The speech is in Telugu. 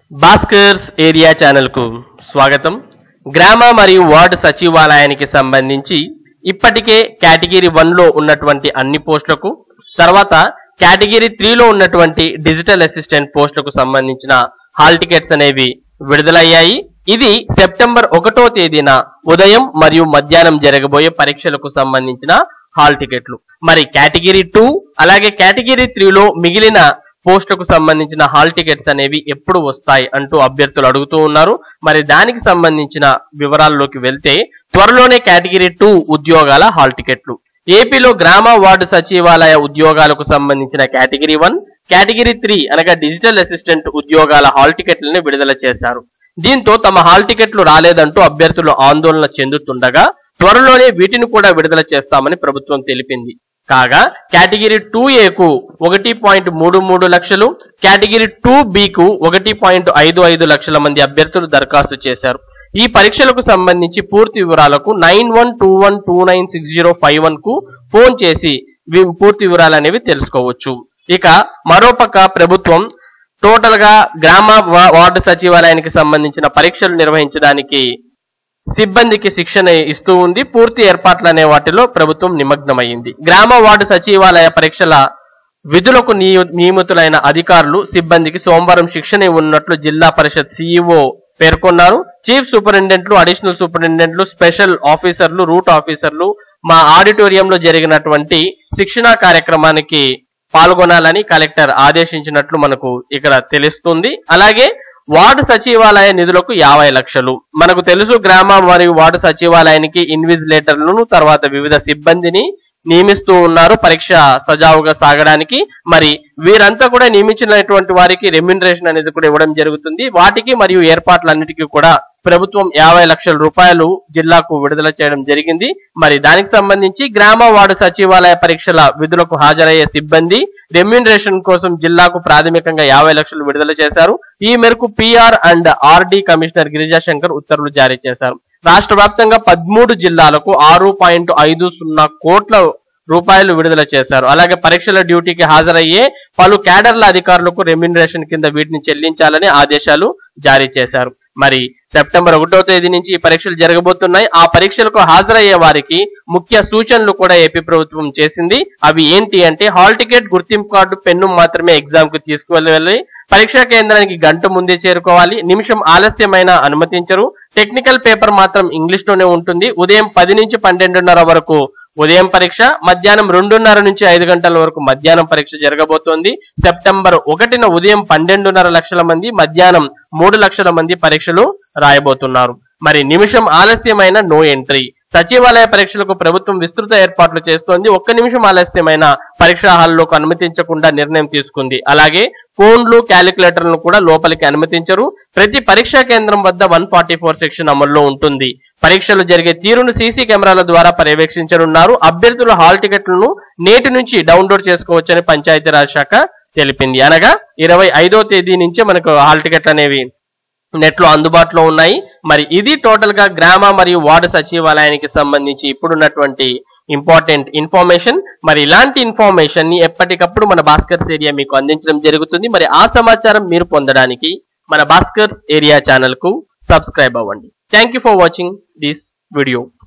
భాస్కర్స్ ఏరియా ఛానల్కు స్వాగతం గ్రామ మరియు వార్డు సచివాలయానికి సంబంధించి ఇప్పటికే కేటగిరీ వన్లో ఉన్నటువంటి అన్ని పోస్టులకు తర్వాత కేటగిరీ త్రీలో ఉన్నటువంటి డిజిటల్ అసిస్టెంట్ పోస్టులకు సంబంధించిన హాల్ టికెట్స్ అనేవి విడుదలయ్యాయి ఇది సెప్టెంబర్ ఒకటో తేదీన ఉదయం మరియు మధ్యాహ్నం జరగబోయే పరీక్షలకు సంబంధించిన హాల్ టికెట్లు మరి కేటగిరీ టూ అలాగే కేటగిరీ త్రీలో మిగిలిన పోస్టులకు సంబంధించిన హాల్ టికెట్స్ అనేవి ఎప్పుడు వస్తాయి అంటూ అభ్యర్థులు అడుగుతూ ఉన్నారు మరి దానికి సంబంధించిన వివరాల్లోకి వెళ్తే త్వరలోనే కేటగిరీ టూ ఉద్యోగాల హాల్ టికెట్లు ఏపీలో గ్రామ వార్డు సచివాలయ ఉద్యోగాలకు సంబంధించిన కేటగిరీ వన్ కేటగిరీ త్రీ అనగా డిజిటల్ అసిస్టెంట్ ఉద్యోగాల హాల్ టికెట్లను విడుదల చేశారు దీంతో తమ హాల్ టికెట్లు రాలేదంటూ అభ్యర్థులు ఆందోళన చెందుతుండగా త్వరలోనే వీటిని కూడా విడుదల చేస్తామని ప్రభుత్వం తెలిపింది కాగా కేటగిరీ టూ ఏకు ఒకటి పాయింట్ మూడు మూడు లక్షలు కేటగిరీ టూ బికు ఒకటి పాయింట్ ఐదు ఐదు లక్షల మంది అభ్యర్థులు దరఖాస్తు చేశారు ఈ పరీక్షలకు సంబంధించి పూర్తి వివరాలకు nine one two one two nine six zero five one కు ఫోన్ చేసి వి- పూర్తి వివరాలు అనేవి తెలుసుకోవచ్చు ఇక మరోపక్క ప్రభుత్వం టోటల్ గా గ్రామ వా- వార్డు సచివాలయానికి సంబంధించిన పరీక్షలు నిర్వహించడానికి సిబ్బందికి శిక్షణ ఇస్తూ ఉంది పూర్తి ఏర్పాట్లు అనే వాటిలో ప్రభుత్వం నిమగ్నమైంది గ్రామ వార్డు సచివాలయ పరీక్షల విధులకు నియ- నియమితులైన అధికారులు సిబ్బందికి సోమవారం శిక్షణ ఇవ్వనున్నట్లు జిల్లా పరిషత్ సీఈఓ పేర్కొన్నారు చీఫ్ సూపరింటెండెంట్లు అడిషనల్ సూపరింటెండెంట్లు స్పెషల్ ఆఫీసర్లు రూట్ ఆఫీసర్లు మా ఆడిటోరియంలో జరిగినటువంటి శిక్షణా కార్యక్రమానికి పాల్గొనాలని కలెక్టర్ ఆదేశించినట్లు మనకు ఇక్కడ తెలుస్తుంది అలాగే వార్డు సచివాలయ నిధులకు యాభై లక్షలు మనకు తెలుసు గ్రామ మరియు వార్డు సచివాలయానికి ఇన్విజిలేటర్లను తర్వాత వివిధ సిబ్బందిని నియమిస్తూ ఉన్నారు పరీక్ష సజావుగా సాగడానికి మరి వీరంతా కూడా నియమించినటువంటి వారికి రెమ్యునరేషన్ అనేది కూడా ఇవ్వడం జరుగుతుంది వాటికి మరియు ఏర్పాట్లన్నిటికీ కూడా ప్రభుత్వం యాభై లక్షల రూపాయలు జిల్లాకు విడుదల చేయడం జరిగింది మరి దానికి సంబంధించి గ్రామ వార్డు సచివాలయ పరీక్షల విధులకు హాజరయ్యే సిబ్బంది రెమ్యునరేషన్ కోసం జిల్లాకు ప్రాథమికంగా యాభై లక్షలు విడుదల చేశారు ఈ మేరకు PR and RD commissioner Girija Shankar ఉత్తర్వులు జారీ చేశారు రాష్ట్ర వ్యాప్తంగా పదమూడు జిల్లాలకు ఆరు పాయింట్ ఐదు సున్నా కోట్ల రూపాయలు విడుదల చేశారు అలాగే పరీక్షల డ్యూటీకి హాజరయ్యే పలు క్యాడర్ల అధికారులకు రెమ్యునరేషన్ కింద వీటిని చెల్లించాలని ఆదేశాలు జారీ చేశారు మరి సెప్టెంబర్ ఒకటో తేదీ నుంచి ఈ పరీక్షలు జరగబోతున్నాయి ఆ పరీక్షలకు హాజరయ్యే వారికి ముఖ్య సూచనలు కూడా ఏపీ ప్రభుత్వం చేసింది అవి ఏంటి అంటే హాల్ టికెట్ గుర్తింపు కార్డు పెన్ను మాత్రమే ఎగ్జామ్ కు తీసుకువెళ్ళాలి పరీక్షా కేంద్రానికి గంట ముందే చేరుకోవాలి నిమిషం ఆలస్యమైన అనుమతించరు టెక్నికల్ పేపర్ మాత్రం ఇంగ్లీష్ లోనే ఉంటుంది ఉదయం పది నుంచి పన్నెండున్నర వరకు ఉదయం పరీక్ష మధ్యాహ్నం రెండున్నర నుంచి ఐదు గంటల వరకు మధ్యాహ్నం పరీక్ష జరగబోతోంది సెప్టెంబర్ ఒకటిన ఉదయం పన్నెండున్నర లక్షల మంది మధ్యాహ్నం మూడు లక్షల మంది పరీక్షలు రాయబోతున్నారు మరి నిమిషం ఆలస్యమైన నో ఎంట్రీ సచివాలయ పరీక్షలకు ప్రభుత్వం విస్తృత ఏర్పాట్లు చేస్తోంది ఒక్క నిమిషం ఆలస్యమైన పరీక్షా హాల్లోకి అనుమతించకుండా నిర్ణయం తీసుకుంది అలాగే ఫోన్లు క్యాలిక్యులేటర్లను కూడా లోపలికి అనుమతించరు ప్రతి పరీక్షా కేంద్రం వద్ద వన్ ఫార్టీ ఫోర్ సెక్షన్ అమల్లో ఉంటుంది పరీక్షలు జరిగే తీరును సీసీ కెమెరాల ద్వారా పర్యవేక్షించనున్నారు అభ్యర్థుల హాల్ టికెట్లను నేటి నుంచి డౌన్లోడ్ చేసుకోవచ్చని పంచాయతీరాజ్ శాఖ తెలిపింది అనగా ఇరవై ఐదో తేదీ నుంచే మనకు హాల్ టికెట్లు అనేవి నెట్ లో అందుబాటులో ఉన్నాయి మరి ఇది టోటల్ గా గ్రామ మరియు వార్డు సచివాలయానికి సంబంధించి ఇప్పుడున్నటువంటి ఇంపార్టెంట్ ఇన్ఫర్మేషన్ మరి ఇలాంటి ఇన్ఫర్మేషన్ ని ఎప్పటికప్పుడు మన భాస్కర్స్ ఏరియా మీకు అందించడం జరుగుతుంది మరి ఆ సమాచారం మీరు పొందడానికి మన భాస్కర్స్ ఏరియా ఛానల్ కు సబ్స్క్రైబ్ అవ్వండి thank you for watching this video